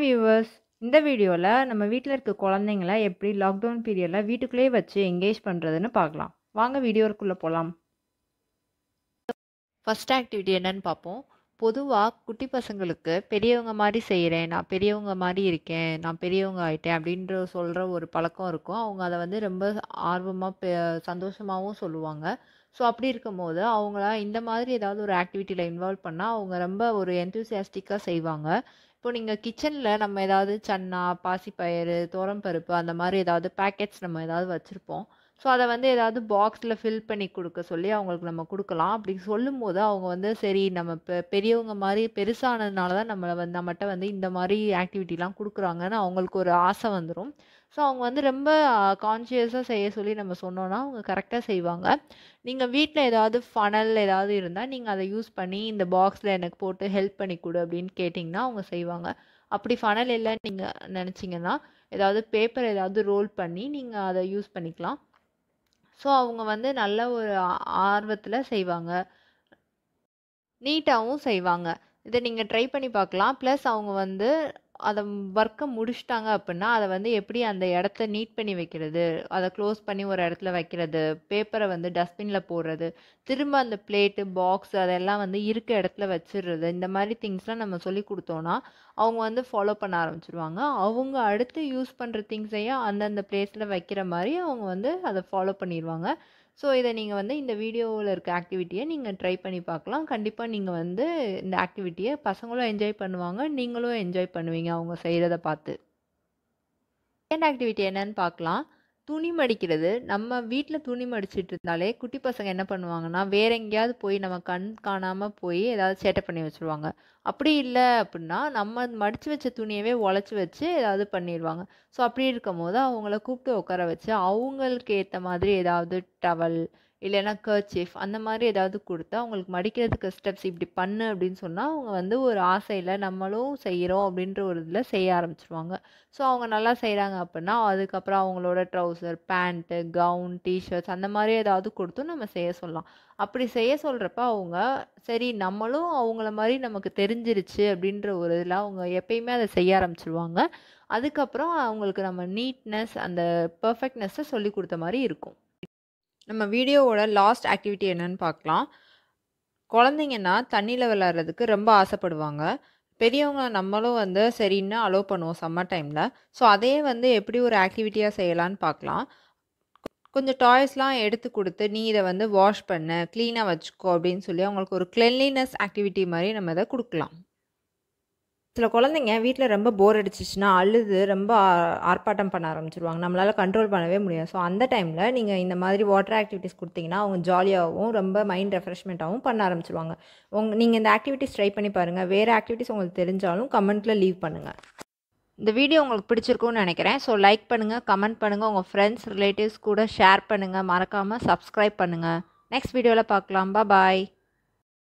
hi viewers இந்த வீடியோவில் நம்ம வீட்டில் இருக்க குழந்தைங்கள எப்படி லாக்டவுன் பீரியடில் வீட்டுக்குள்ளேயே வச்சு என்கேஜ் பண்ணுறதுன்னு பார்க்கலாம் வாங்க வீடியோக்குள்ளே போகலாம் ஃபஸ்ட் ஆக்டிவிட்டி என்னன்னு பார்ப்போம் பொதுவாக குட்டி பசங்களுக்கு பெரியவங்க மாதிரி செய்கிறேன் நான் பெரியவங்க மாதிரி இருக்கேன் நான் பெரியவங்க ஆயிட்டேன் அப்படின்ற சொல்கிற ஒரு பழக்கம் இருக்கும் அவங்க அதை வந்து ரொம்ப ஆர்வமாக பெ சந்தோஷமாகவும் சொல்லுவாங்க ஸோ அப்படி இருக்கும்போது அவங்கள இந்த மாதிரி ஏதாவது ஒரு ஆக்டிவிட்டியில் இன்வால்வ் பண்ணால் அவங்க ரொம்ப ஒரு என்தூசியாஸ்டிக்காக செய்வாங்க இப்போ நீங்கள் கிச்சனில் நம்ம ஏதாவது சன்னா பாசிப்பயிறு பருப்பு அந்த மாதிரி ஏதாவது பேக்கெட்ஸ் நம்ம ஏதாவது வச்சுருப்போம் ஸோ அதை வந்து ஏதாவது பாக்ஸில் ஃபில் பண்ணி கொடுக்க சொல்லி அவங்களுக்கு நம்ம கொடுக்கலாம் அப்படி சொல்லும்போது அவங்க வந்து சரி நம்ம பெ பெரியவங்க மாதிரி பெருசானதுனால தான் நம்மளை வந்து நம்மகிட்ட வந்து இந்த மாதிரி ஆக்டிவிட்டிலாம் கொடுக்குறாங்கன்னு அவங்களுக்கு ஒரு ஆசை வந்துடும் ஸோ அவங்க வந்து ரொம்ப கான்ஷியஸாக செய்ய சொல்லி நம்ம சொன்னோன்னா அவங்க கரெக்டாக செய்வாங்க நீங்கள் வீட்டில் ஏதாவது ஃபனல் ஏதாவது இருந்தால் நீங்கள் அதை யூஸ் பண்ணி இந்த பாக்ஸில் எனக்கு போட்டு ஹெல்ப் பண்ணி கொடு அப்படின்னு கேட்டிங்கன்னா அவங்க செய்வாங்க அப்படி ஃபனல் இல்லைன்னு நீங்கள் நினச்சிங்கன்னா ஏதாவது பேப்பர் ஏதாவது ரோல் பண்ணி நீங்கள் அதை யூஸ் பண்ணிக்கலாம் ஸோ அவங்க வந்து நல்ல ஒரு ஆர்வத்தில் செய்வாங்க நீட்டாகவும் செய்வாங்க இதை நீங்கள் ட்ரை பண்ணி பார்க்கலாம் ப்ளஸ் அவங்க வந்து அதை ஒர்க்கை முடிச்சிட்டாங்க அப்படின்னா அதை வந்து எப்படி அந்த இடத்த நீட் பண்ணி வைக்கிறது அதை க்ளோஸ் பண்ணி ஒரு இடத்துல வைக்கிறது பேப்பரை வந்து டஸ்ட்பினில் போடுறது திரும்ப அந்த பிளேட்டு பாக்ஸ் அதெல்லாம் வந்து இருக்க இடத்துல வச்சிடுறது இந்த மாதிரி திங்ஸ்லாம் நம்ம சொல்லி கொடுத்தோன்னா அவங்க வந்து ஃபாலோ பண்ண ஆரம்பிச்சிருவாங்க அவங்க அடுத்து யூஸ் பண்ணுற திங்ஸையும் அந்தந்த பிளேஸில் வைக்கிற மாதிரி அவங்க வந்து அதை ஃபாலோ பண்ணிடுவாங்க ஸோ இதை நீங்கள் வந்து இந்த வீடியோவில் இருக்க ஆக்டிவிட்டியை நீங்கள் ட்ரை பண்ணி பார்க்கலாம் கண்டிப்பாக நீங்கள் வந்து இந்த ஆக்டிவிட்டியை பசங்களும் என்ஜாய் பண்ணுவாங்க நீங்களும் என்ஜாய் பண்ணுவீங்க அவங்க செய்கிறத பார்த்து செகண்ட் ஆக்டிவிட்டி என்னன்னு பார்க்கலாம் துணி மடிக்கிறது நம்ம வீட்டில் துணி மடிச்சிட்டு இருந்தாலே குட்டி பசங்க என்ன பண்ணுவாங்கன்னா வேற எங்கேயாவது போய் நம்ம கண் காணாமல் போய் ஏதாவது சேட்டை பண்ணி வச்சுருவாங்க அப்படி இல்லை அப்படின்னா நம்ம மடித்து வச்ச துணியவே உழைச்சி வச்சு ஏதாவது பண்ணிடுவாங்க ஸோ அப்படி இருக்கும் போது அவங்கள கூப்பிட்டு உட்கார வச்சு அவங்களுக்கு ஏற்ற மாதிரி ஏதாவது டவல் இல்லைன்னா கர்ச்சீஃப் அந்த மாதிரி ஏதாவது கொடுத்து அவங்களுக்கு மடிக்கிறதுக்கு ஸ்டெப்ஸ் இப்படி பண்ணு அப்படின்னு சொன்னால் அவங்க வந்து ஒரு ஆசையில் நம்மளும் செய்கிறோம் அப்படின்ற ஒரு இதில் செய்ய ஆரம்பிச்சிருவாங்க ஸோ அவங்க நல்லா செய்கிறாங்க அப்படின்னா அதுக்கப்புறம் அவங்களோட ட்ரௌசர் பேண்ட்டு கவுன் டிஷர்ட்ஸ் அந்த மாதிரி ஏதாவது கொடுத்தும் நம்ம செய்ய சொல்லலாம் அப்படி செய்ய சொல்கிறப்ப அவங்க சரி நம்மளும் அவங்கள மாதிரி நமக்கு தெரிஞ்சிருச்சு அப்படின்ற ஒரு இதில் அவங்க எப்பயுமே அதை செய்ய ஆரம்பிச்சிருவாங்க அதுக்கப்புறம் அவங்களுக்கு நம்ம நீட்னஸ் அந்த பர்ஃபெக்ட்னஸை சொல்லி கொடுத்த மாதிரி இருக்கும் நம்ம வீடியோவோட லாஸ்ட் ஆக்டிவிட்டி என்னன்னு பார்க்கலாம் குழந்தைங்கன்னா தண்ணியில் விளையாடுறதுக்கு ரொம்ப ஆசைப்படுவாங்க பெரியவங்க நம்மளும் வந்து சரின்னு அலோவ் பண்ணுவோம் சம்மர் டைமில் ஸோ அதே வந்து எப்படி ஒரு ஆக்டிவிட்டியாக செய்யலான்னு பார்க்கலாம் கொஞ்சம் டாய்ஸ்லாம் எடுத்து கொடுத்து நீ இதை வந்து வாஷ் பண்ணு க்ளீனாக வச்சுக்கோ அப்படின்னு சொல்லி அவங்களுக்கு ஒரு கிளென்லினஸ் ஆக்டிவிட்டி மாதிரி நம்ம இதை கொடுக்கலாம் சில குழந்தைங்க வீட்டில் ரொம்ப போர் அடிச்சிச்சுன்னா அழுது ரொம்ப ஆர்ப்பாட்டம் பண்ண ஆரம்பிச்சிருவாங்க நம்மளால் கண்ட்ரோல் பண்ணவே முடியாது ஸோ அந்த டைமில் நீங்கள் இந்த மாதிரி வாட்டர் ஆக்டிவிட்டிஸ் கொடுத்தீங்கன்னா அவங்க ஜாலியாகவும் ரொம்ப மைண்ட் ரெஃப்ரெஷ்மெண்ட்டாகவும் பண்ண ஆரம்பிச்சிருவாங்க உங்க நீங்கள் இந்த ஆக்டிவிட்டிஸ் ட்ரை பண்ணி பாருங்கள் வேறு ஆக்டிவிட்டிஸ் உங்களுக்கு தெரிஞ்சாலும் கமெண்ட்டில் லீவ் பண்ணுங்கள் இந்த வீடியோ உங்களுக்கு பிடிச்சிருக்கும்னு நினைக்கிறேன் ஸோ லைக் பண்ணுங்கள் கமெண்ட் பண்ணுங்கள் உங்கள் ஃப்ரெண்ட்ஸ் ரிலேட்டிவ்ஸ் கூட ஷேர் பண்ணுங்கள் மறக்காமல் சப்ஸ்கிரைப் பண்ணுங்கள் நெக்ஸ்ட் வீடியோவில் பார்க்கலாம் பாய்